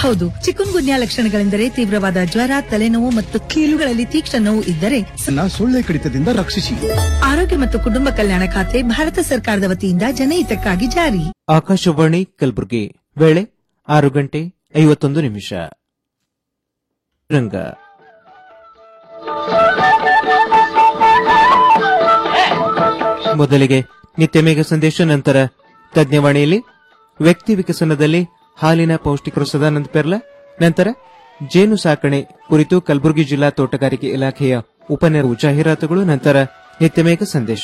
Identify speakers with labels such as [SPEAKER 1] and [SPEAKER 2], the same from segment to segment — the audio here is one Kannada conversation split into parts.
[SPEAKER 1] ಹೌದು ಚಿಕನ್ ಗುನ್ಯಾ ಲಕ್ಷಣಗಳೆಂದರೆ ತೀವ್ರವಾದ ಜ್ವರ ತಲೆನೋವು ಮತ್ತು ಕೀಲುಗಳಲ್ಲಿ ತೀಕ್ಷ್ಣ ನೋವು ಇದ್ದರೆ
[SPEAKER 2] ಸೊಳ್ಳೆ ಕಡಿತದಿಂದ ರಕ್ಷಿಸಿ
[SPEAKER 1] ಆರೋಗ್ಯ ಮತ್ತು ಕುಟುಂಬ ಕಲ್ಯಾಣ ಖಾತೆ ಭಾರತ ಸರ್ಕಾರದ ವತಿಯಿಂದ ಜನಹಿತಕ್ಕಾಗಿ ಜಾರಿ
[SPEAKER 3] ಆಕಾಶವಾಣಿ ಕಲಬುರಗಿ ವೇಳೆ ಆರು ಗಂಟೆ ಐವತ್ತೊಂದು ನಿಮಿಷ ರಂಗ ಮೊದಲಿಗೆ ನಿತ್ಯ ಮೇಘ ಸಂದೇಶ ನಂತರ ತಜ್ಞವಾಣಿಯಲ್ಲಿ ವ್ಯಕ್ತಿ ವಿಕಸನದಲ್ಲಿ ಹಾಲಿನ ಪೌಷ್ಟಿಕರು ಸದಾನಂದ ಪೆರ್ಲ ನಂತರ ಜೇನು ಸಾಕಣೆ ಕುರಿತು ಕಲಬುರಗಿ ಜಿಲ್ಲಾ ತೋಟಗಾರಿಕೆ ಇಲಾಖೆಯ ಉಪನೆರವು ಜಾಹೀರಾತುಗಳು ನಂತರ ನಿತ್ಯ ಮೇಘ ಸಂದೇಶ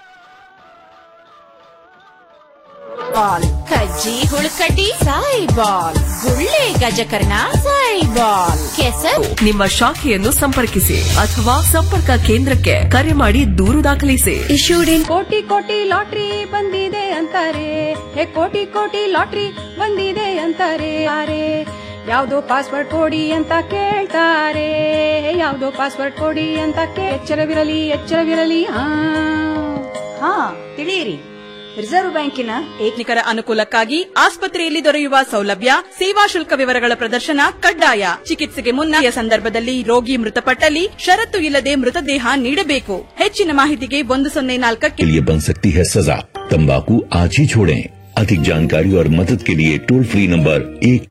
[SPEAKER 4] ಬಾಲ್ ಕಜ್ಜಿ ಹುಳುಕಡ್ಡಿ ಸಾಯಿ ಬಾಲ್ ಗುಳ್ಳೆ ಗಜಕರ್ಣ ಸಾಯಿ ಬಾಲ್ ಕೆಸರು
[SPEAKER 5] ನಿಮ್ಮ ಶಾಖೆಯನ್ನು ಸಂಪರ್ಕಿಸಿ ಅಥವಾ ಸಂಪರ್ಕ ಕೇಂದ್ರಕ್ಕೆ ಕರೆ ಮಾಡಿ ದೂರು ದಾಖಲಿಸಿ
[SPEAKER 6] ಕೋಟಿ ಕೋಟಿ ಲಾಟ್ರಿ ಬಂದಿದೆ ಅಂತಾರೆ ಹೇ ಕೋಟಿ ಕೋಟಿ ಲಾಟ್ರಿ ಬಂದಿದೆ ಅಂತಾರೆ ಯಾರೇ ಯಾವ್ದೋ ಪಾಸ್ವರ್ಡ್ ಕೊಡಿ ಅಂತ ಕೇಳ್ತಾರೆ ಯಾವ್ದೋ ಪಾಸ್ವರ್ಡ್ ಕೊಡಿ ಅಂತ ಕೇ ಎಚ್ಚರವಿರಲಿ ಎಚ್ಚರವಿರಲಿ ಹಾ
[SPEAKER 7] ಹಾ ತಿಳಿಯಿರಿ ರಿಸರ್ವ್ ಬ್ಯಾಂಕಿನ ಏಕನಿಕರ ಅನುಕೂಲಕ್ಕಾಗಿ ಆಸ್ಪತ್ರೆಯಲ್ಲಿ ದೊರೆಯುವ ಸೌಲಭ್ಯ ಸೇವಾ ಶುಲ್ಕ ವಿವರಗಳ ಪ್ರದರ್ಶನ ಕಡ್ಡಾಯ ಚಿಕಿತ್ಸೆಗೆ ಮುನ್ನ ಸಂದರ್ಭದಲ್ಲಿ ರೋಗಿ ಮೃತಪಟ್ಟಲ್ಲಿ ಷರತ್ತು ಇಲ್ಲದೆ ಮೃತದೇಹ ನೀಡಬೇಕು ಹೆಚ್ಚಿನ ಮಾಹಿತಿಗೆ ಒಂದು ಸೊನ್ನೆ ನಾಲ್ಕಕ್ಕೆ
[SPEAKER 8] के लिए बन सकती है सजा तंबाकू आज ही छोड़ें अधिक जानकारी और मदद के लिए टोल फ्री नंबर एक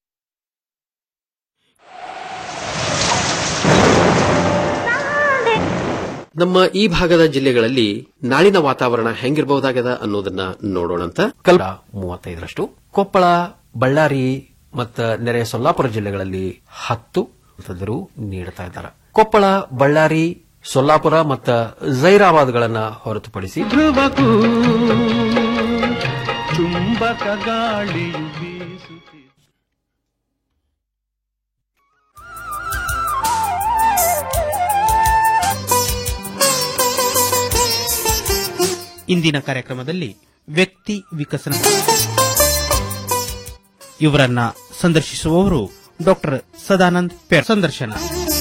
[SPEAKER 9] ನಮ್ಮ ಈ ಭಾಗದ ಜಿಲ್ಲೆಗಳಲ್ಲಿ ನಾಳಿನ ವಾತಾವರಣ ಹೆಂಗಿರಬಹುದಾಗದ ಅನ್ನೋದನ್ನ ನೋಡೋಣಂತ ಕಲ್ಪ ಮೂವತ್ತೈದರಷ್ಟು ಕೊಪ್ಪಳ ಬಳ್ಳಾರಿ ಮತ್ತ ನೆರೆ ಸೊಲ್ಲಾಪುರ ಜಿಲ್ಲೆಗಳಲ್ಲಿ ಹತ್ತು ತಜ್ಞರು ನೀಡುತ್ತಾ ಇದ್ದಾರೆ ಕೊಪ್ಪಳ ಬಳ್ಳಾರಿ ಸೊಲ್ಲಾಪುರ ಮತ್ತ ಜೈರಾಬಾದ್ಗಳನ್ನ ಹೊರತುಪಡಿಸಿ
[SPEAKER 10] ಧ್ರುವಕ್ಕೂ ಚುಂಬಕ ಗಾಳಿಯು ಬೀಸುತ್ತಿದೆ
[SPEAKER 11] ಇಂದಿನ ಕಾರ್ಯಕ್ರಮದಲ್ಲಿ ವ್ಯಕ್ತಿ ವಿಕಸನ ಇವರನ್ನ ಸಂದರ್ಶಿಸುವವರು ಡಾಕ್ಟರ್ ಸದಾನಂದ್ ಪೆರ್ ಸಂದರ್ಶನ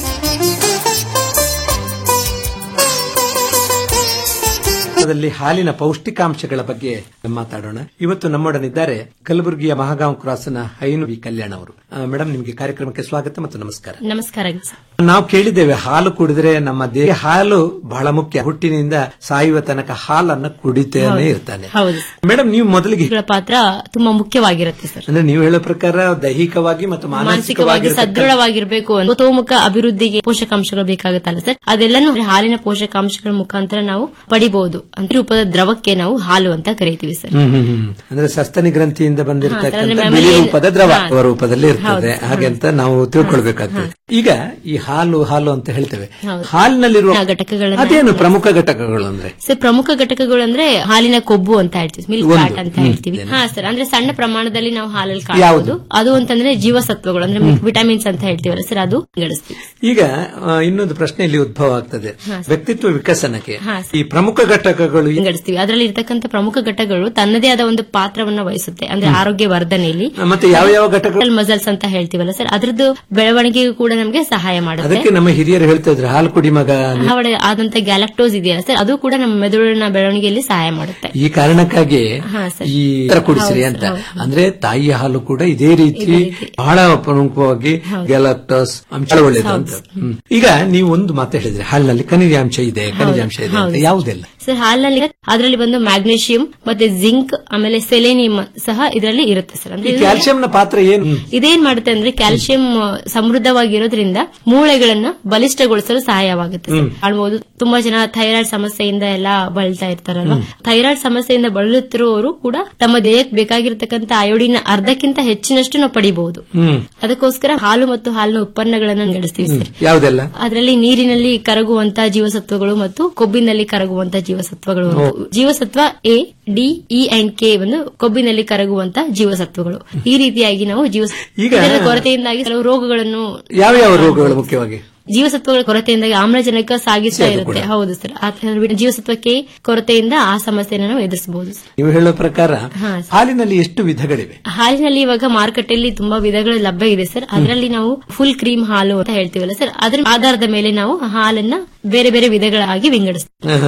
[SPEAKER 12] ದಲ್ಲಿ ಹಾಲಿನ ಪೌಷ್ಟಿಕಾಂಶಗಳ ಬಗ್ಗೆ ಮಾತಾಡೋಣ ಇವತ್ತು ನಮ್ಮೊಡನಿದ್ದಾರೆ ಕಲಬುರಗಿಯ ಮಹಾಗಾಂವ್ ಕ್ರಾಸ್ನ ಹೈನು ವಿ ಕಲ್ಯಾಣ್ ಅವರು ಮೇಡಮ್ ನಿಮಗೆ ಕಾರ್ಯಕ್ರಮಕ್ಕೆ ಸ್ವಾಗತ ಮತ್ತು ನಮಸ್ಕಾರ
[SPEAKER 13] ನಮಸ್ಕಾರ
[SPEAKER 12] ನಾವು ಕೇಳಿದ್ದೇವೆ ಹಾಲು ಕುಡಿದ್ರೆ ನಮ್ಮ ದೇಹ ಹಾಲು ಬಹಳ ಮುಖ್ಯ ಹುಟ್ಟಿನಿಂದ ಸಾಯುವ ತನಕ ಹಾಲನ್ನ ಕುಡಿತೇನೆ
[SPEAKER 13] ಹೌದು.
[SPEAKER 12] ಇರ್ತಾನೆ
[SPEAKER 13] ಹೌದು
[SPEAKER 12] ಮೇಡಮ್ ನೀವು ಮೊದಲಿಗೆ
[SPEAKER 13] ಇವುಗಳ ಪಾತ್ರ ತುಂಬಾ ಮುಖ್ಯವಾಗಿರುತ್ತೆ ಸರ್
[SPEAKER 12] ಅಂದ್ರೆ ನೀವು ಹೇಳೋ ಪ್ರಕಾರ ದೈಹಿಕವಾಗಿ ಮತ್ತು
[SPEAKER 13] ಮಾನಸಿಕವಾಗಿ
[SPEAKER 12] ಮಾನಸಿಕವಾಗಿ
[SPEAKER 13] ಸದೃಢವಾಗಿರ್ಬೇಕು ತೋಮುಖ ಅಭಿವೃದ್ಧಿಗೆ ಪೋಷಕಾಂಶಗಳು ಬೇಕಾಗುತ್ತಲ್ಲ ಸರ್ ಅದೆಲ್ಲನೂ ಹಾಲಿನ ಪೋಷಕಾಂಶಗಳ ಮುಖಾಂತರ ನಾವು ಪಡಿಬಹುದು ಅಂದ್ರೆ ರೂಪದ ದ್ರವಕ್ಕೆ ನಾವು ಹಾಲು ಅಂತ ಕರಿತೀವಿ ಸರ್
[SPEAKER 12] ಹ್ಮ್ ಹ್ಮ್ ಹ್ಮ್. ಅಂದ್ರೆ ಸಸ್ತನಿ ಗ್ರಂಥಿಯಿಂದ ಬಂದಿರತಕ್ಕಂಥ
[SPEAKER 13] ಅದರಲ್ಲಿ
[SPEAKER 12] ಬಿಳಿ
[SPEAKER 13] mammalian-
[SPEAKER 12] ರೂಪದ ದ್ರವ
[SPEAKER 13] ಹಾ.
[SPEAKER 12] ರೂಪದಲ್ಲಿ ಇರ್ತದೆ
[SPEAKER 13] ಹೌದು.
[SPEAKER 12] ಹಾಗೆ ಅಂತ ನಾವು ತಿಳ್ಕೊಳ್ಬೇಕಾಗ್ತದೆ ಈಗ ಈ ಹಾಲು ಹಾಲು ಅಂತ ಹೇಳ್ತೇವೆ
[SPEAKER 13] ಹೌದು.
[SPEAKER 12] ಹಾಲಿನಲ್ಲಿರುವ
[SPEAKER 13] ಘಟಕಗಳನ್ನ
[SPEAKER 12] ಅದೇನು ಪ್ರಮುಖ ಘಟಕಗಳು ಅಂದ್ರೆ
[SPEAKER 13] ಸರ್ ಪ್ರಮುಖ ಘಟಕಗಳು ಅಂದ್ರೆ ಹಾಲಿನ ಕೊಬ್ಬು ಅಂತ ಹೇಳ್ತೀವಿ ಮಿಲ್ಕ್
[SPEAKER 12] ಒಂದು.
[SPEAKER 13] ಫ್ಯಾಟ್ ಅಂತ
[SPEAKER 12] ಹ್ಮ್.
[SPEAKER 13] ಹೇಳ್ತೀವಿ ಹಾ ಸರ್ ಅಂದ್ರೆ ಸಣ್ಣ ಪ್ರಮಾಣದಲ್ಲಿ ನಾವು ಹಾಲಲ್ಲಿ
[SPEAKER 12] ಯಾವುದು?
[SPEAKER 13] ಕಾಣಬಹುದು ಅದು ಅಂತಂದ್ರೆ ಜೀವಸತ್ವಗಳು ಅಂದ್ರೆ ವಿಟಮಿನ್ಸ್ ಅಂತ ಹೇಳ್ತೀವಲ್ಲ ಸರ್ ಅದು ಗಳಿಸ್ತೀವಿ
[SPEAKER 12] ಈಗ ಆ, ಇನ್ನೊಂದು ಪ್ರಶ್ನೆ ಇಲ್ಲಿ ಉದ್ಭವ ಆಗ್ತದೆ
[SPEAKER 13] ಹಾ, ಸರ್.
[SPEAKER 12] ವ್ಯಕ್ತಿತ್ವ ವಿಕಸನಕ್ಕೆ
[SPEAKER 13] ಹಾ,
[SPEAKER 12] ಈ ಪ್ರಮುಖ ಘಟಕಗಳು
[SPEAKER 13] ವಿಂಗಡಿಸ್ತೀವಿ ಅದರಲ್ಲಿ ಇರ್ತಕ್ಕಂಥ ಪ್ರಮುಖ ಘಟಕಗಳು ತನ್ನದೇ ಆದ ಒಂದು ಪಾತ್ರವನ್ನ ವಹಿಸುತ್ತೆ ಅಂದ್ರೆ ಆರೋಗ್ಯ ವರ್ಧನೆಯಲ್ಲಿ
[SPEAKER 12] ಮತ್ತೆ ಯಾವ ಯಾವ ಘಟಕಗಳು
[SPEAKER 13] ಮಸಲ್ಸ್ ಅಂತ ಹೇಳ್ತೀವಲ್ಲ ಸರ್ ಅದ್ರದ್ದು ಬೆಳವಣಿಗೆಗೂ ಕೂಡ ನಮಗೆ ಸಹಾಯ ಮಾಡುತ್ತೆ
[SPEAKER 12] ಅದಕ್ಕೆ ನಮ್ಮ ಹಿರಿಯರು ಹೇಳ್ತಾ ಇದ್ರು ಹಾಲು ಕುಡಿ ಮಗ ನೀನು.
[SPEAKER 13] ಅವಡೆ ಆದಂತ ಗ್ಯಾಲಕ್ಟೋಸ್ ಇದೆಯಲ್ಲ ಸರ್ ಅದು ಕೂಡ ನಮ್ಮ ಮೆದುಳಿನ ಬೆಳವಣಿಗೆಯಲ್ಲಿ ಸಹಾಯ ಮಾಡುತ್ತೆ
[SPEAKER 12] ಈ ಕಾರಣಕ್ಕಾಗಿ
[SPEAKER 13] ಹಾ, ಸರ್.
[SPEAKER 12] ಈ ತರ ಕುಡಿಸಿರಿ
[SPEAKER 13] ಹೌದು,
[SPEAKER 12] ಅಂತ
[SPEAKER 13] ಹೌದು.
[SPEAKER 12] ಅಂದ್ರೆ ತಾಯಿ ಹಾಲು ಕೂಡ ಇದೇ ರೀತಿ ಬಹಳ ಪ್ರಮುಖವಾಗಿ ಗ್ಯಾಲಕ್ಟೋಸ್ ಅಂಶ ಒಳ್ಳೇದು ಅಂತ ಹ್ಮ್. ಈಗ ನೀವು ಒಂದು ಮಾತು ಹೇಳಿದ್ರೆ ಹಾಲಿನಲ್ಲಿ ಖನಿಜಾಂಶ ಇದೆ ಖನಿಜಾಂಶ ಇದೆ ಅಂತ
[SPEAKER 13] ಹೌದು.
[SPEAKER 12] ಯಾವುದೆಲ್ಲ
[SPEAKER 13] ಸರ್ ಹಾಲಿನಲ್ಲಿ ಅದರಲ್ಲಿ ಬಂದು ಮ್ಯಾಗ್ನೀಷಿಯಂ ಮತ್ತೆ ಜಿಂಕ್ ಆಮೇಲೆ ಸೆಲೆನಿಯಂ ಸಹ ಇದರಲ್ಲಿ ಇರುತ್ತೆ ಸರ್
[SPEAKER 12] ಈ
[SPEAKER 13] ಅಂದ್ರೆ
[SPEAKER 12] ಕ್ಯಾಲ್ಸಿಯಂನ ಪಾತ್ರ ಏನು
[SPEAKER 13] ಇದೇನ್ ಮಾಡುತ್ತೆ ಅಂದ್ರೆ ಕ್ಯಾಲ್ಸಿಯಂ ಸಮೃದ್ಧವಾಗಿರೋದ್ರಿಂದ ಮೂಳೆಗಳನ್ನ ಬಲಿಷ್ಠಗೊಳಿಸಲು ಸಹಾಯವಾಗುತ್ತೆ ಸರ್.
[SPEAKER 12] ಹ್ಮ್.
[SPEAKER 13] ಕಾಣ್ಬೋದು ತುಂಬಾ ಜನ ಥೈರಾಯ್ಡ್ ಸಮಸ್ಯೆಯಿಂದ ಎಲ್ಲ ಬಳಲ್ತಾ ಇರ್ತಾರಲ್ವಾ ಥೈರಾಯ್ಡ್ ಸಮಸ್ಯೆಯಿಂದ ಬಳಲುತ್ತಿರುವವರು ಕೂಡ ತಮ್ಮ ದೇಹಕ್ಕೆ ಬೇಕಾಗಿರ್ತಕ್ಕಂಥ ಅಯೋಡಿನ ಅರ್ಧಕ್ಕಿಂತ ಹೆಚ್ಚಿನಷ್ಟು ನಾವು ಪಡಿಬಹುದು
[SPEAKER 12] ಹ್ಮ್
[SPEAKER 13] ಅದಕ್ಕೋಸ್ಕರ ಹಾಲು ಮತ್ತು ಹಾಲಿನ ಉತ್ಪನ್ನಗಳನ್ನು ನಡೆಸ್ತೀವಿ ಸರ್
[SPEAKER 12] ಯಾವುದೆಲ್ಲ
[SPEAKER 13] ಅದರಲ್ಲಿ ನೀರಿನಲ್ಲಿ ಕರಗುವಂತಹ ಜೀವಸತ್ವಗಳು ಮತ್ತು ಕೊಬ್ಬಿನಲ್ಲಿ ಕರಗುವಂತಹ ಜೀವಸತ್ವಗಳು
[SPEAKER 12] ಓ.
[SPEAKER 13] ಜೀವಸತ್ವ A D E and K ಒಂದು ಕೊಬ್ಬಿನಲ್ಲಿ ಕರಗುವಂತಹ ಜೀವಸತ್ವಗಳು ಈ ರೀತಿಯಾಗಿ ನಾವು ಜೀವ
[SPEAKER 12] ಈಗ-
[SPEAKER 13] ಇದರ ಕೊರತೆಯಿಂದಾಗಿ ಕೆಲವು ರೋಗಗಳನ್ನು
[SPEAKER 12] ಯಾವ ಯಾವ ರೋಗಗಳು ಮುಖ್ಯವಾಗಿ
[SPEAKER 13] ಜೀವಸತ್ವಗಳ ಕೊರತೆಯಿಂದಾಗಿ ಆಮ್ಲಜನಕ ಸಾಗಿಸ್ತಾ
[SPEAKER 12] ಸೇದು
[SPEAKER 13] ಇರುತ್ತೆ
[SPEAKER 12] ಕೂಡ.
[SPEAKER 13] ಹೌದು ಸರ್ ಆ ತರ ಜೀವಸತ್ವಕ್ಕೆ ಕೊರತೆಯಿಂದ ಆ ಸಮಸ್ಯೆಯನ್ನು ನಾವು ಎದುರಿಸಬಹುದು ಸರ್.
[SPEAKER 12] ನೀವು ಹೇಳೋ ಪ್ರಕಾರ
[SPEAKER 13] ಹಾ,
[SPEAKER 12] ಹಾಲಿನಲ್ಲಿ ಎಷ್ಟು ವಿಧಗಳಿವೆ
[SPEAKER 13] ಹಾಲಿನಲ್ಲಿ ಇವಾಗ ಮಾರುಕಟ್ಟೆಯಲ್ಲಿ ತುಂಬಾ ವಿಧಗಳು ಲಭ್ಯ ಇದೆ ಸರ್ ಅದರಲ್ಲಿ ನಾವು ಫುಲ್ ಕ್ರೀಮ್ ಹಾಲು ಅಂತ ಹೇಳ್ತೀವಲ್ಲ ಸರ್ ಅದರ ಆಧಾರದ ಮೇಲೆ ನಾವು ಹಾಲನ್ನ ಬೇರೆ ಬೇರೆ ವಿಧಗಳಾಗಿ ವಿಂಗಡಿಸ್ತೀವಿ
[SPEAKER 12] ಹಾ, ಹಾ.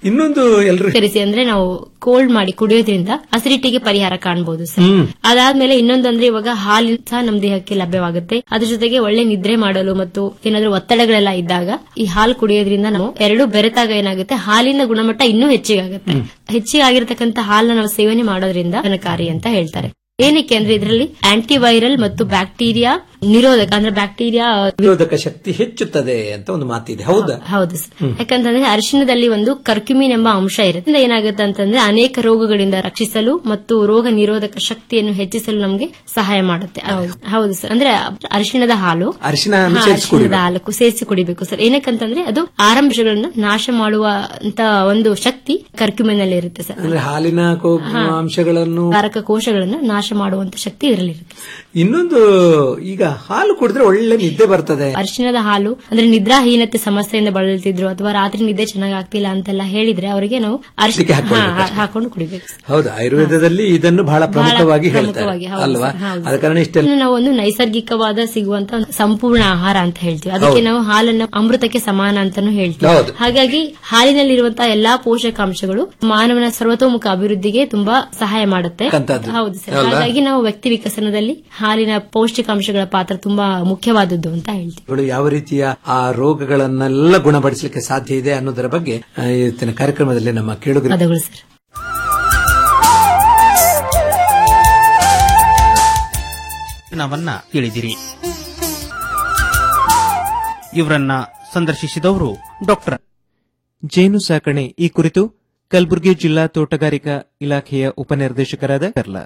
[SPEAKER 12] ಇನ್ನೊಂದು ಎಲ್ರು
[SPEAKER 13] ಕರೆಸಿ ಅಂದ್ರೆ ನಾವು ಕೋಲ್ಡ್ ಮಾಡಿ ಕುಡಿಯೋದ್ರಿಂದ ಅಸಿಡಿಟಿಗೆ ಪರಿಹಾರ ಕಾಣಬಹುದು ಸರ್
[SPEAKER 12] ಹ್ಮ್.
[SPEAKER 13] ಅದಾದ್ಮೇಲೆ ಇನ್ನೊಂದು ಅಂದ್ರೆ ಇವಾಗ ಹಾಲು ಸಹ ನಮ್ಮ ದೇಹಕ್ಕೆ ಲಭ್ಯವಾಗುತ್ತೆ ಅದ್ರ ಜೊತೆಗೆ ಒಳ್ಳೆ ನಿದ್ರೆ ಮಾಡಲು ಮತ್ತು ಏನಾದ್ರೂ ಒತ್ತಡಗಳೆಲ್ಲ ಇದ್ದಾಗ ಈ ಹಾಲು ಕುಡಿಯೋದ್ರಿಂದ ನಾವು ಎರಡು ಬೆರೆತಾಗ ಏನಾಗುತ್ತೆ ಹಾಲಿನ ಗುಣಮಟ್ಟ ಇನ್ನೂ ಹೆಚ್ಚಿಗೆ ಆಗುತ್ತೆ ಹೆಚ್ಚಿಗೆ ಆಗಿರತಕ್ಕಂತ ಹಾಲನ್ನ ನಾವು ಸೇವನೆ ಮಾಡೋದ್ರಿಂದ ಗುಣಕಾರಿ ಅಂತ ಹೇಳ್ತಾರೆ ಏನಕ್ಕೆ ಅಂದ್ರೆ ಇದರಲ್ಲಿ ಆಂಟಿವೈರಲ್ ಮತ್ತು ಬ್ಯಾಕ್ಟೀರಿಯಾ ನಿರೋಧಕ ಅಂದ್ರೆ ಬ್ಯಾಕ್ಟೀರಿಯಾ
[SPEAKER 12] ನಿರೋಧಕ ಶಕ್ತಿ ಹೆಚ್ಚುತ್ತದೆ ಅಂತ ಒಂದು ಮಾತಿದೆ ಹೌದಾ
[SPEAKER 13] ಹೌದು ಸರ್ ಯಾಕಂತಂದ್ರೆ ಅರಿಶಿಣದಲ್ಲಿ ಒಂದು ಕರ್ಕ್ಯುಮಿನ್ ಎಂಬ ಅಂಶ ಇರುತ್ತೆ ಇದ್ರಿಂದ ಏನಾಗುತ್ತೆ ಅಂತಂದ್ರೆ ಅನೇಕ ರೋಗಗಳಿಂದ ರಕ್ಷಿಸಲು ಮತ್ತು ರೋಗ ನಿರೋಧಕ ಶಕ್ತಿಯನ್ನು ಹೆಚ್ಚಿಸಲು ನಮಗೆ ಸಹಾಯ ಮಾಡುತ್ತೆ ಹೌದು- ಹೌದು ಸರ್ ಅಂದ್ರೆ ಅರಿಶಿಣದ ಹಾಲು
[SPEAKER 12] ಅರಿಶಿನ
[SPEAKER 13] ಹಾ,
[SPEAKER 12] ಸೇರಿಸಿ
[SPEAKER 13] ಅರಿಶಿಣದ
[SPEAKER 12] ಕುಡಿಬೇಕು.
[SPEAKER 13] ಹಾಲು ಸೇರಿಸಿ ಕುಡಿಬೇಕು ಸರ್ ಏನಕ್ಕಂತಂದ್ರೆ ಅದು ಆರಂಭಗಳನ್ನ ನಾಶ ಮಾಡುವ ಅಂತ ಒಂದು ಶಕ್ತಿ ಕರ್ಕ್ಯುಮಿನ್ ಅಲ್ಲಿ ಇರುತ್ತೆ ಸರ್
[SPEAKER 12] ಅಂದ್ರೆ ಹಾಲಿನ ಕೊಬ್ಬು
[SPEAKER 13] ಹಾ.
[SPEAKER 12] ಅಂಶಗಳನ್ನು
[SPEAKER 13] ಕಾರಕ ಕೋಶಗಳನ್ನ ನಾಶ ಮಾಡುವಂತ ಶಕ್ತಿ ಇದರಲ್ಲಿ ಇರುತ್ತೆ
[SPEAKER 12] ಇನ್ನೊಂದು ಈಗ ಹಾಲು ಕುಡಿದ್ರೆ ಒಳ್ಳೆ ನಿದ್ದೆ ಬರ್ತದೆ
[SPEAKER 13] ಅರಿಶಿಣದ ಹಾಲು ಅಂದ್ರೆ ನಿದ್ರಾಹೀನತೆ ಸಮಸ್ಯೆಯಿಂದ ಬಳಲ್ತಿದ್ರು ಅಥವಾ ರಾತ್ರಿ ನಿದ್ದೆ ಚೆನ್ನಾಗ್ ಆಗ್ತಿಲ್ಲ ಅಂತೆಲ್ಲ ಹೇಳಿದ್ರೆ ಅವರಿಗೆ ನಾವು ಅರಿಶಿಣ
[SPEAKER 12] ಇದಕ್ಕೆ ಹಾಕ್ಕೊಳ್ಬೇಕು
[SPEAKER 13] ಹಾ,
[SPEAKER 12] ಅಷ್ಟೇ.
[SPEAKER 13] ಹಾಕೊಂಡು ಕುಡಿಬೇಕು
[SPEAKER 12] ಹೌದು ಆಯುರ್ವೇದದಲ್ಲಿ ಇದನ್ನು ಬಹಳ ಪ್ರಮುಖವಾಗಿ ಹೇಳ್ತಾರೆ
[SPEAKER 13] ಪ್ರಮುಖವಾಗಿ, ಹೌದು
[SPEAKER 12] ಅಲ್ವಾ
[SPEAKER 13] ಸರ್, ಹೌದು
[SPEAKER 12] ಆದ ಕಾರಣ ಇಷ್ಟೆಲ್ಲ
[SPEAKER 13] ಇದನ್ನು ನಾವು ಒಂದು ನೈಸರ್ಗಿಕವಾದ ಸಿಗುವಂತ ಒಂದು ಸಂಪೂರ್ಣ ಆಹಾರ ಅಂತ ಹೇಳ್ತೀವಿ ಅದಕ್ಕೆ
[SPEAKER 12] ಹೌದು.
[SPEAKER 13] ನಾವು ಹಾಲನ್ನ ಅಮೃತಕ್ಕೆ ಸಮಾನ ಅಂತಾನು ಹೇಳ್ತೀವಿ
[SPEAKER 12] ಹೌದು.
[SPEAKER 13] ಹಾಗಾಗಿ ಹಾಲಿನಲ್ಲಿರುವಂತಹ ಎಲ್ಲಾ ಪೋಷಕಾಂಶಗಳು ಮಾನವನ ಸರ್ವತೋಮುಖ ಅಭಿವೃದ್ಧಿಗೆ ತುಂಬಾ ಸಹಾಯ ಮಾಡುತ್ತೆ
[SPEAKER 12] ಕಂತದ್ದು.
[SPEAKER 13] ಹೌದು ಸರ್
[SPEAKER 12] ಅಲ್ವಾ?
[SPEAKER 13] ಹಾಗಾಗಿ ನಾವು ವ್ಯಕ್ತಿ ವಿಕಸನದಲ್ಲಿ ಹಾಲಿನ ಪೌಷ್ಟಿಕಾಂಶಗಳ ಪಾತ್ರ ತುಂಬಾ ಮುಖ್ಯವಾದದ್ದು ಅಂತ ಹೇಳ್ತೀವಿ
[SPEAKER 12] ಗಳು ಯಾವ ರೀತಿಯ ಆ ರೋಗಗಳನ್ನೆಲ್ಲ ಗುಣಪಡಿಸಲಿಕ್ಕೆ ಸಾಧ್ಯ ಇದೆ ಅನ್ನೋದರ ಬಗ್ಗೆ ಆ, ಇವತ್ತಿನ ಕಾರ್ಯಕ್ರಮದಲ್ಲಿ ನಮ್ಮ ಕೇಳುಗರು
[SPEAKER 13] ಪದಗಳು ಸರ್
[SPEAKER 11] ನಾವನ್ನ ಕೇಳಿದಿರಿ ಇವರನ್ನ ಸಂದರ್ಶಿಸಿದವರು ಡಾಕ್ಟರ್
[SPEAKER 3] ಜೇನು ಸಾಕಣೆ ಈ ಕುರಿತು ಕಲಬುರಗಿ ಜಿಲ್ಲಾ ತೋಟಗಾರಿಕಾ ಇಲಾಖೆಯ ಉಪನಿರ್ದೇಶಕರಾದ ಕರ್ಲಾ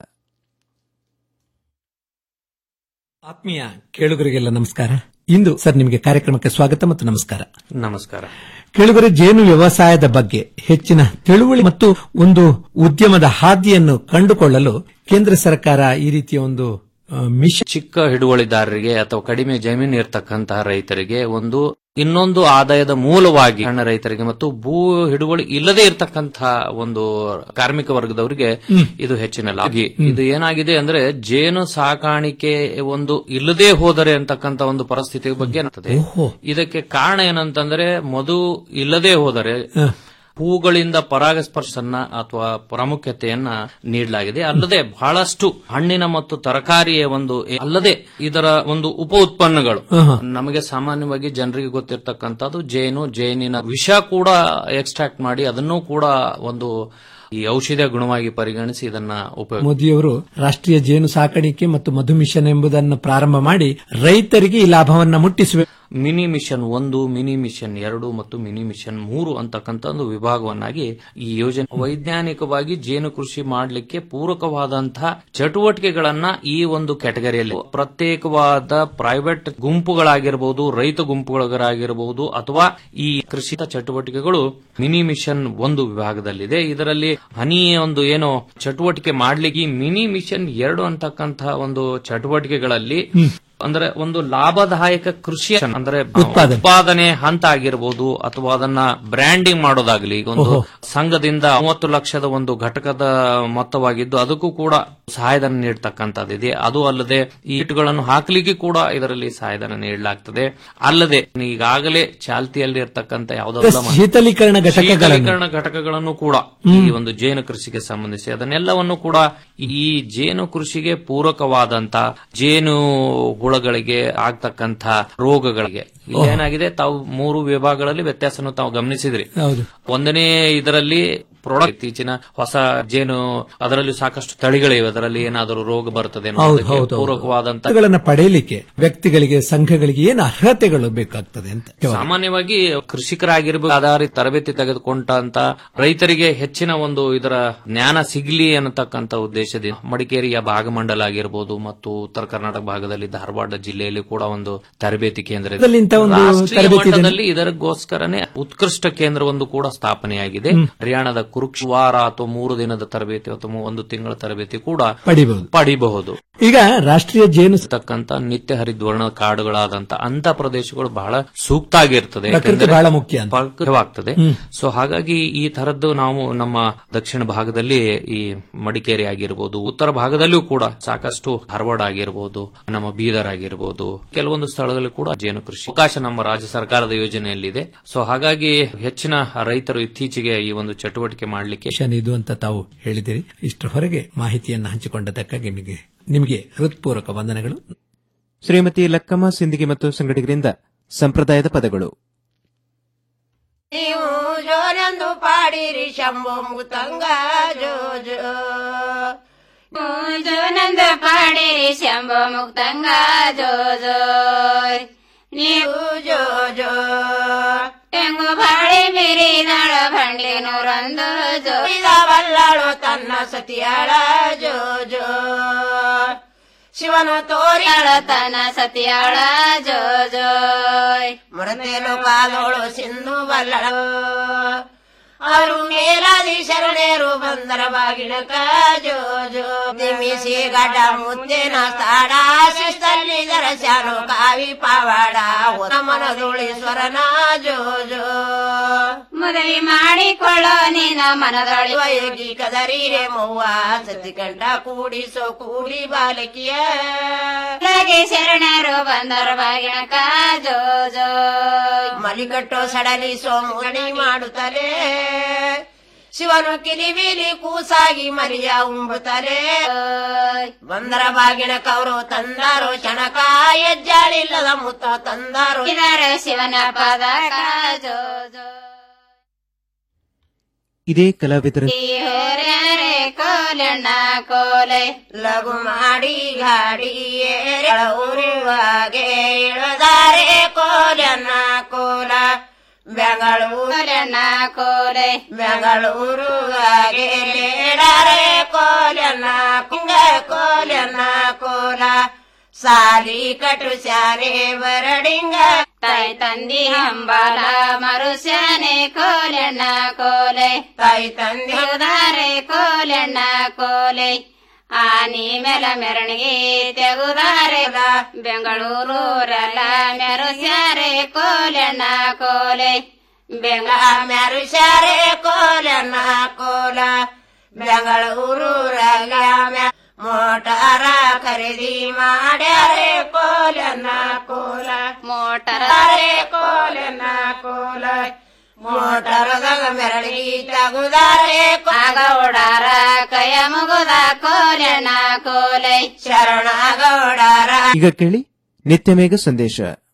[SPEAKER 12] ಆತ್ಮೀಯ ಕೇಳುಗರಿಗೆಲ್ಲ ನಮಸ್ಕಾರ ಇಂದು ಸರ್ ನಿಮಗೆ ಕಾರ್ಯಕ್ರಮಕ್ಕೆ ಸ್ವಾಗತ ಮತ್ತು ನಮಸ್ಕಾರ
[SPEAKER 9] ನಮಸ್ಕಾರ
[SPEAKER 12] ಕೇಳುಗರೆ ಜೇನು ವ್ಯವಸಾಯದ ಬಗ್ಗೆ ಹೆಚ್ಚಿನ ತಿಳುವಳಿ ಮತ್ತು ಒಂದು ಉದ್ಯಮದ ಹಾದಿಯನ್ನು ಕಂಡುಕೊಳ್ಳಲು ಕೇಂದ್ರ ಸರ್ಕಾರ ಈ ರೀತಿಯ ಒಂದು ಆ, ಮಿಷನ್
[SPEAKER 14] ಚಿಕ್ಕ ಹಿಡುವಳಿದಾರರಿಗೆ ಅಥವಾ ಕಡಿಮೆ ಜಮೀನು ಇರತಕ್ಕಂತಹ ರೈತರಿಗೆ ಒಂದು ಇನ್ನೊಂದು ಆದಾಯದ ಮೂಲವಾಗಿ ಸಣ್ಣ ರೈತರಿಗೆ ಮತ್ತು ಭೂ ಹಿಡುವಳಿ ಇಲ್ಲದೆ ಇರತಕ್ಕಂತಹ ಒಂದು ಕಾರ್ಮಿಕ ವರ್ಗದವರಿಗೆ
[SPEAKER 12] ಹ್ಮ್.
[SPEAKER 14] ಇದು ಹೆಚ್ಚಿನ ಲಾಭ ಇದು ಏನಾಗಿದೆ ಅಂದ್ರೆ ಜೇನು ಸಾಕಾಣಿಕೆ ಒಂದು ಇಲ್ಲದೆ ಹೋದರೆ ಅಂತಕ್ಕಂತ ಒಂದು ಪರಿಸ್ಥಿತಿ ಬಗ್ಗೆ ಏನಾಗ್ತದೆ
[SPEAKER 12] ಓಹೋ.
[SPEAKER 14] ಇದಕ್ಕೆ ಕಾರಣ ಏನಂತಂದ್ರೆ ಮಧು ಇಲ್ಲದೆ ಹೋದರೆ
[SPEAKER 12] ಹ.
[SPEAKER 14] ಹೂಗಳಿಂದ ಪರಾಗಸ್ಪರ್ಶನ ಅಥವಾ ಪ್ರಾಮುಖ್ಯತೆಯನ್ನ ನೀಡಲಾಗಿದೆ ಅಲ್ಲದೆ ಬಹಳಷ್ಟು ಹಣ್ಣಿನ ಮತ್ತು ತರಕಾರಿಯ ಒಂದು ಅಲ್ಲದೆ ಇದರ ಒಂದು ಉಪ ಉತ್ಪನ್ನಗಳು
[SPEAKER 12] ಆಹಾ.
[SPEAKER 14] ನಮಗೆ ಸಾಮಾನ್ಯವಾಗಿ ಜನರಿಗೆ ಗೊತ್ತಿರತಕ್ಕಂಥದ್ದು ಜೇನು ಜೇನಿನ ವಿಷ ಕೂಡ ಎಕ್ಸ್ಟ್ರಾಕ್ಟ್ ಮಾಡಿ ಅದನ್ನು ಕೂಡ ಒಂದು ಈ ಔಷಧ ಗುಣವಾಗಿ ಪರಿಗಣಿಸಿ ಇದನ್ನ ಉಪಯೋಗ
[SPEAKER 12] ಮೋದಿಯವರು ರಾಷ್ಟ್ರೀಯ ಜೇನು ಸಾಕಾಣಿಕೆ ಮತ್ತು ಮಧು ಮಿಷನ್ ಎಂಬುದನ್ನು ಪ್ರಾರಂಭ ಮಾಡಿ ರೈತರಿಗೆ ಈ ಲಾಭವನ್ನ ಮುಟ್ಟಿಸಬೇಕು
[SPEAKER 14] ಮಿನಿ ಮಿಷನ್ ಒಂದು ಮಿನಿ ಮಿಷನ್ ಎರಡು ಮತ್ತು ಮಿನಿ ಮಿಷನ್ ಮೂರು ಅಂತಕ್ಕಂಥ ಒಂದು ವಿಭಾಗವನ್ನಾಗಿ ಈ ಯೋಜನೆ ವೈಜ್ಞಾನಿಕವಾಗಿ ಜೇನು ಕೃಷಿ ಮಾಡಲಿಕ್ಕೆ ಪೂರಕವಾದಂತಹ ಚಟುವಟಿಕೆಗಳನ್ನ ಈ ಒಂದು ಕ್ಯಾಟಗರಿಯಲ್ಲಿ ಪ್ರತ್ಯೇಕವಾದ ಪ್ರೈವೇಟ್ ಗುಂಪುಗಳಾಗಿರಬಹುದು ರೈತ ಗುಂಪುಗಳಾಗಿರಬಹುದು ಅಥವಾ ಈ ಕೃಷಿ ಚಟುವಟಿಕೆಗಳು ಮಿನಿ ಮಿಷನ್ ಒಂದು ವಿಭಾಗದಲ್ಲಿದೆ ಇದರಲ್ಲಿ ಹನಿ ಒಂದು ಏನು ಚಟುವಟಿಕೆ ಮಾಡ್ಲಿಕ್ಕೆ ಈ ಮಿನಿ ಮಿಷನ್ ಎರಡು ಅಂತಕ್ಕಂತಹ ಒಂದು ಚಟುವಟಿಕೆಗಳಲ್ಲಿ ಅಂದ್ರೆ ಒಂದು ಲಾಭದಾಯಕ ಕೃಷಿ ಅಂದ್ರೆ
[SPEAKER 12] ಉತ್ಪಾದನೆ.
[SPEAKER 14] ಉತ್ಪಾದನೆ ಹಂತ ಆಗಿರಬಹುದು ಅಥವಾ ಅದನ್ನ ಬ್ರ್ಯಾಂಡಿಂಗ್ ಮಾಡೋದಾಗ್ಲಿ ಈಗ ಒಂದು
[SPEAKER 12] ಓಹೋ.
[SPEAKER 14] ಸಂಘದಿಂದ ಮೂವತ್ತು ಲಕ್ಷದ ಒಂದು ಘಟಕದ ಮೊತ್ತವಾಗಿದ್ದು ಅದಕ್ಕೂ ಕೂಡ ಸಹಾಯಧನ ನೀಡತಕ್ಕಂಥದ್ದಿದೆ ಅದು ಅಲ್ಲದೆ ಈ ಇಟ್ಗಳನ್ನು ಹಾಕ್ಲಿಕ್ಕೆ ಕೂಡ ಇದರಲ್ಲಿ ಸಹಾಯಧನ ನೀಡಲಾಗ್ತದೆ ಅಲ್ಲದೆ ಈಗಾಗಲೇ ಚಾಲ್ತಿಯಲ್ಲಿ ಇರತಕ್ಕಂತ ಯಾವುದಾದ್ರೂ
[SPEAKER 12] ಶೀತಲೀಕರಣ ಘಟಕಗಳನ್ನು
[SPEAKER 14] ಶೀತಲೀಕರಣ ಘಟಕಗಳನ್ನು ಕೂಡ ಈ ಒಂದು ಜೇನು ಕೃಷಿಗೆ ಸಂಬಂಧಿಸಿ ಅದನ್ನೆಲ್ಲವನ್ನು ಕೂಡ ಈ ಜೇನು ಕೃಷಿಗೆ ಪೂರಕವಾದಂತ ಜೇನು ಹುಳಗಳಿಗೆ ಆಗ್ತಕ್ಕಂತ ರೋಗಗಳಿಗೆ ಇಲ್ಲಿ ಏನಾಗಿದೆ ತಾವು ಮೂರು ವಿಭಾಗಗಳಲ್ಲಿ ವ್ಯತ್ಯಾಸವನ್ನು ತಾವು ಗಮನಿಸಿದ್ರಿ
[SPEAKER 12] ಹೌದು
[SPEAKER 14] ಒಂದನೇ ಇದರಲ್ಲಿ ಪ್ರಾಡಕ್ಟ್ ಇತ್ತೀಚಿನ ಹೊಸ ಜೇನು ಅದರಲ್ಲಿ ಸಾಕಷ್ಟು ತಳಿಗಳಿವೆ ಅದರಲ್ಲಿ ಏನಾದರೂ ರೋಗ ಬರ್ತದೆ
[SPEAKER 12] ಹೌದು
[SPEAKER 14] ಅನ್ನೋದಕ್ಕೆ
[SPEAKER 12] ಹೌದು
[SPEAKER 14] ಪೂರಕವಾದಂತ
[SPEAKER 12] ಗಳನ್ನ ಪಡೆಯಲಿಕ್ಕೆ ವ್ಯಕ್ತಿಗಳಿಗೆ ಸಂಘಗಳಿಗೆ ಏನು ಅರ್ಹತೆಗಳು ಬೇಕಾಗ್ತದೆ ಅಂತ
[SPEAKER 14] ಸಾಮಾನ್ಯವಾಗಿ ಕೃಷಿಕರಾಗಿರ್ಬೇಕು ಆಧಾರಿತ ತರಬೇತಿ ತೆಗೆದುಕೊಂಡಂತ ರೈತರಿಗೆ ಹೆಚ್ಚಿನ ಒಂದು ಇದರ ಜ್ಞಾನ ಸಿಗ್ಲಿ ಅನ್ನತಕ್ಕಂತ ಉದ್ದೇಶದಿಂದ ಮಡಿಕೇರಿಯ ಭಾಗಮಂಡಲ ಆಗಿರಬಹುದು ಮತ್ತು ಉತ್ತರ ಕರ್ನಾಟಕ ಭಾಗದಲ್ಲಿ ಧಾರವಾಡ ಜಿಲ್ಲೆಯಲ್ಲಿ ಕೂಡ ಒಂದು ತರಬೇತಿ ಕೇಂದ್ರ ಇದೆ
[SPEAKER 12] ಅದರಲ್ಲಿ ಇಂಥ ಒಂದು
[SPEAKER 14] ರಾಷ್ಟ್ರೀಯ
[SPEAKER 12] ತರಬೇತಿ ಇದೆ?
[SPEAKER 14] ಮಟ್ಟದಲ್ಲಿ ಇದಕ್ಕೋಸ್ಕರನೇ ಉತ್ಕೃಷ್ಟ ಕೇಂದ್ರವೊಂದು ಕೂಡ ಸ್ಥಾಪನೆಯಾಗಿದೆ ಹರಿಯಾಣದ ಕುರುಕ್ಷವಾರ ಅಥವಾ ಮೂರು ದಿನದ ತರಬೇತಿ ಅಥವಾ ಒಂದು ತಿಂಗಳ ತರಬೇತಿ ಕೂಡ
[SPEAKER 12] ಪಡಿಬಹುದು
[SPEAKER 14] ಪಡಿಬಹುದು
[SPEAKER 12] ಈಗ ರಾಷ್ಟ್ರೀಯ ಜೇನು
[SPEAKER 14] ತಕ್ಕಂತ ನಿತ್ಯ ಹರಿದ್ವರ್ಣ ಕಾಡುಗಳಾದಂತ ಅಂತ ಪ್ರದೇಶಗಳು ಬಹಳ ಸೂಕ್ತ ಆಗಿರ್ತದೆ
[SPEAKER 12] ಪ್ರಕೃತಿ
[SPEAKER 14] ಯಾಕಂದ್ರೆ
[SPEAKER 12] ಬಹಳ ಮುಖ್ಯ ಅಂತ.
[SPEAKER 14] ಮುಖ್ಯವಾಗ್ತದೆ
[SPEAKER 12] ಹ್ಮ್.
[SPEAKER 14] ಸೊ ಹಾಗಾಗಿ ಈ ತರದ್ದು ನಾವು ನಮ್ಮ ದಕ್ಷಿಣ ಭಾಗದಲ್ಲಿ ಈ ಮಡಿಕೇರಿ ಆಗಿರ್ಬೋದು ಉತ್ತರ ಭಾಗದಲ್ಲಿಯೂ ಕೂಡ ಸಾಕಷ್ಟು ಧಾರವಾಡ ಆಗಿರ್ಬೋದು ನಮ್ಮ ಬೀದರ್ ಆಗಿರ್ಬೋದು ಕೆಲವೊಂದು ಸ್ಥಳದಲ್ಲಿ ಕೂಡ ಜೇನು ಕೃಷಿ ಅವಕಾಶ ನಮ್ಮ ರಾಜ್ಯ ಸರ್ಕಾರದ ಯೋಜನೆಯಲ್ಲಿದೆ ಸೊ ಹಾಗಾಗಿ ಹೆಚ್ಚಿನ ರೈತರು ಇತ್ತೀಚೆಗೆ ಈ ಒಂದು ಚಟುವಟಿಕೆ ಮಾಡಲಿಕ್ಕೆ
[SPEAKER 12] ಮಿಷನ್ ಇದು ಅಂತ ತಾವು ಹೇಳಿದಿರಿ ಇಷ್ಟರ ಹೊರಗೆ ಮಾಹಿತಿಯನ್ನು ಹಂಚಿಕೊಂಡದಕ್ಕಾಗಿ ನಿಮಗೆ ನಿಮಗೆ ಹೃತ್ಪೂರ್ವಕ ವಂದನೆಗಳು
[SPEAKER 3] ಶ್ರೀಮತಿ ಲಕ್ಕಮ್ಮ ಸಿಂದಿಗೆ ಮತ್ತು ಸಂಗಡಿಗರಿಂದ ಸಂಪ್ರದಾಯದ ಪದಗಳು
[SPEAKER 15] ನೀವು ಜೋರೆಂದು ಪಾಡಿರಿ ಶಂಭು ಮುತಂಗ ಜೋ ಜೋ
[SPEAKER 16] ಜೋನಂದ ಪಾಡಿರಿ ಶಂಭೋ ಮುಕ್ತಂಗ ಜೋ ಜೋ ನೀವು ಜೋ ಜೋ ತೆಂಗು ಬಾಳಿ ಮಿರಿ ನಳ ಬಂಡಿ ನೂರೊಂದು ಜೋ
[SPEAKER 15] ಬಲ್ಲಾಳು ತನ್ನ ಸತಿಯಾಳ ಜೋ ಜೋ ಶಿವನು ತೋರಿ
[SPEAKER 16] ತನ ಸತಿಯಾಳ ಜೋ ಜೋ
[SPEAKER 15] ಮರತೇಲು ಕಾದೋಳು ಸಿಂಧು ಬಲ್ಲಳ ಅವರು ಮೇಲಾದಿ ಶರಣೇರು ಬಂದರ ಬಾಗಿಣಕ ಜೋ ಜೋ ನಿಮಿಸಿ ಗಡ್ಡ ಮುದ್ದಿನ ತಾಡ ಶಿಸ್ತಲ್ಲಿ ದರಸ್ಯಾನು ಕಾವಿ ಪಾವಾಡ ಮನದುಳೀಶ್ವರನ ಜೋ ಜೋ
[SPEAKER 16] ಮದುವೆ ಮಾಡಿಕೊಳ್ಳೋ ನಿನ್ನ ಮನದೊಳಿ
[SPEAKER 15] ವಯಗಿ ಕದರಿರೆ ಮೌವ ಸತಿ ಕಂಡ ಕೂಡಿಸೋ ಕೂಡಿ ಬಾಲಕಿಯ
[SPEAKER 16] ಹಾಗೆ ಶರಣರು ಬಂದರ ಬಾಗಿಣಕ ಜೋ ಜೋ
[SPEAKER 15] ಮಲಿಕಟ್ಟೋ ಸಡಲಿ ಸೋಮುಗಣಿ ಮಾಡುತ್ತಲೇ ಶಿವನು ಕಿಲಿಬಿಲಿ ಕೂಸಾಗಿ ಮರಿಯ ಉಂಬುತ್ತಲೇ ಬಂದರ ಬಾಗಿನ ಕವರು ತಂದಾರೋ ಶಣಕ ಹೆಜ್ಜಾಳಿಲ್ಲದ ಮುತ್ತ ತಂದಾರೋ
[SPEAKER 16] ಇದರ ಶಿವನ ಪಾದ ಜೋ ಜೋ
[SPEAKER 3] ಇದೇ ಕಲಾವಿದರ
[SPEAKER 16] ಹೋರ್ಯಾರೆ ಕೋಲಣ್ಣ ಕೋಲೆ
[SPEAKER 15] ಲಘು ಮಾಡಿ ಗಾಡಿ ಊರುವಾಗೆ ಇಳದಾರೆ ಕೋಲನ್ನ ಕೋಲ ಬೆಂಗಳೂರನ್ನ
[SPEAKER 16] ಕೋಲೆ
[SPEAKER 15] ಬೆಂಗಳೂರುವಾಗೆ ಲೇಡಾರೆ ಕೋಲನ್ನ ಕುಂಗ ಕೋಲನ್ನ ಕೋಲ ಸಾಲಿ ಕಟು ಸ್ಯಾನೆ ಬರಡಿಂಗ
[SPEAKER 16] ತಾಯಿ ತಂದಿ ಹಂಬಾಲ ಮರುಸ್ಯಾನೆ ಕೋಲಣ್ಣ ಕೋಲೆ
[SPEAKER 15] ತಾಯಿ ತಂದಿ
[SPEAKER 16] ತೆಗುದಾರೆ ಕೋಲಣ್ಣ ಕೋಲೆ ಆನಿ ಮೇಲ ಮೆರವಣಿಗೆ ತೆಗುದಾರೆ ಬೆಂಗಳೂರಲ್ಲ ಮೆರುಸ್ಯಾರೆ ಕೋಲಣ್ಣ ಕೋಲೆ ಬೆಂಗ
[SPEAKER 15] ಮೆರುಸ್ಯಾರೆ ಕೋಲನ್ನ ಕೋಲ ಬೆಂಗಳೂರು ಮೋಟಾರ ಖರೀದಿ ಮಾಡ್ಯಾರೆ ಕೋಲನ್ನ ಕೋಲ
[SPEAKER 16] ಮೋಟಾರ
[SPEAKER 15] ಕೋಲನ್ನ ಕೋಲ ಮೋಟಾರದಾಗ ಮೆರಳಿ ತಗುದಾರೆ
[SPEAKER 16] ಗೌಡಾರ ಕಯ ಮುಗುದ ಕೋಲಣ್ಣ ಕೋಲೆ
[SPEAKER 15] ಶರಣ ಗೌಡಾರ
[SPEAKER 3] ಈಗ ಕೇಳಿ ನಿತ್ಯಮೇಘ ಸಂದೇಶ